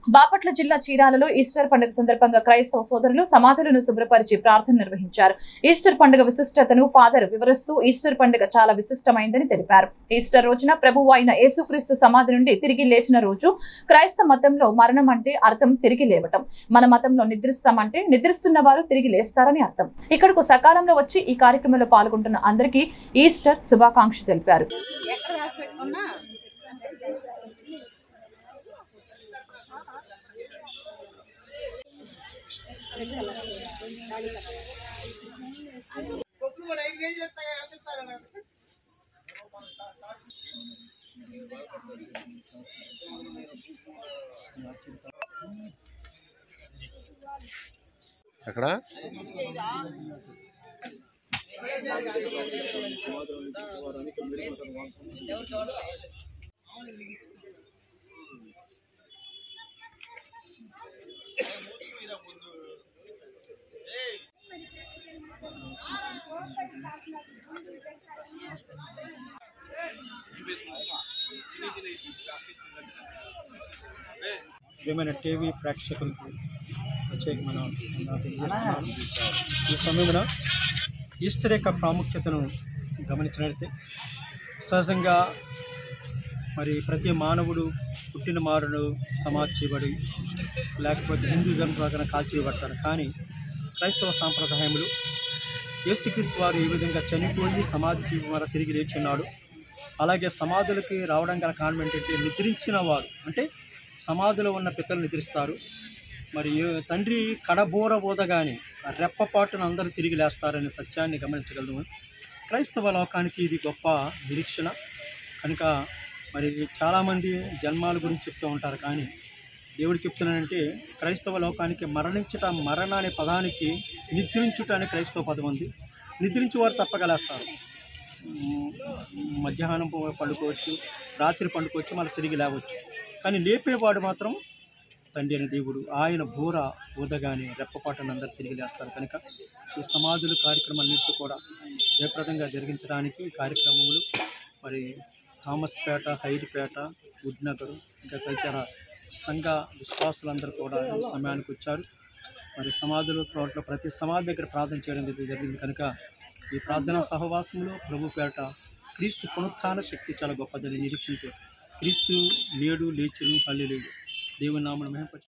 బాపట్ల జిల్లా చీరాలలో ఈస్టర్ పండుగ సందర్భంగా క్రైస్తవ సోదరులు సమాధులను శుభ్రపరిచి ప్రార్థన నిర్వహించారు ఈస్టర్ పండుగ విశిష్టతను ఫాదర్ వివరిస్తూ ఈస్టర్ పండుగ చాలా విశిష్టమైందని తెలిపారు ఈస్టర్ రోజున ప్రభువు అయిన యేసుక్రీస్తు సమాధి నుండి తిరిగి లేచిన రోజు క్రైస్తవ మతంలో మరణం అంటే అర్థం తిరిగి లేవటం మన మతంలో నిద్రిస్తామంటే నిద్రిస్తున్న వారు తిరిగి లేస్తారని అర్థం ఇక్కడకు సకాలంలో వచ్చి ఈ కార్యక్రమంలో పాల్గొంటున్న అందరికీ ఈస్టర్ శుభాకాంక్ష తెలిపారు ఎక్కడ రాసి పెట్టుకున్నా ఎక్కడ ప్రియమైన టీవీ ప్రేక్షకులకు ప్రత్యేకమైన వందనాలు తెలియజేస్తున్నాను ఈ సమయంలో ఈస్టర్ యొక్క ప్రాముఖ్యతను గమనించినట్లయితే సహజంగా మరి ప్రతి మానవుడు పుట్టిన మారుడు సమాధి చేయబడి లేకపోతే హిందూజం ప్రకారం కాల్చేయబడతారు కానీ క్రైస్తవ సాంప్రదాయములు యేసుక్రీస్తు వారు ఈ విధంగా చనిపోయి సమాధి జీవం వల్ల తిరిగి లేచున్నాడు అలాగే సమాధులకి రావడం గల కారణం ఏంటంటే నిద్రించిన వారు అంటే సమాధిలో ఉన్న పితలు నిద్రిస్తారు మరి ఏ- తండ్రి కడబోర బోదగానే ఆ రెప్పపాటున అందరూ తిరిగి లేస్తారనే సత్యాన్ని గమనించగలము క్రైస్తవ లోకానికి ఇది గొప్ప నిరీక్షణ కనుక మరి చాలామంది జన్మాల గురించి చెప్తూ ఉంటారు కానీ దేవుడు చెప్తున్నాడంటే క్రైస్తవ లోకానికి మరణించట మరణ అనే పదానికి నిద్రించుట అనే క్రైస్తవ పదం ఉంది నిద్రించు వారు తప్పగలేస్తారు మ్, మధ్యాహ్నం ప- పండుకోవచ్చు రాత్రి పండుకోవచ్చు మళ్ళీ తిరిగి లేవచ్చు కానీ లేపేవాడు మాత్రం తండ్రి అనే దేవుడు ఆయన బోర ఊదగానే రెప్పపాటను అందరు తిరిగి లేస్తారు కనుక ఈ సమాధులు కార్యక్రమాలన్నింటినీ కూడా జయప్రదంగా జరిగించడానికి ఈ కార్యక్రమములు మరి థామస్పేట హైరిపేట ఉడ్నగర్ ఇంకా తదితర సంఘ విశ్వాసులందరూ కూడా ఈ సమయానికి వచ్చారు మరి సమాధుల తోటలో ప్రతి సమాధి దగ్గర ప్రార్థన చేయడం అనేది జరిగింది కనుక ఈ ప్రార్థనా సహవాసంలో ప్రభు పేట క్రీస్తు పునరుత్థాన శక్తి చాలా గొప్పదని నిరీక్షించే క్రీస్తు లేడు లేచును హల్లి దేవుని నామను మహిమపరచు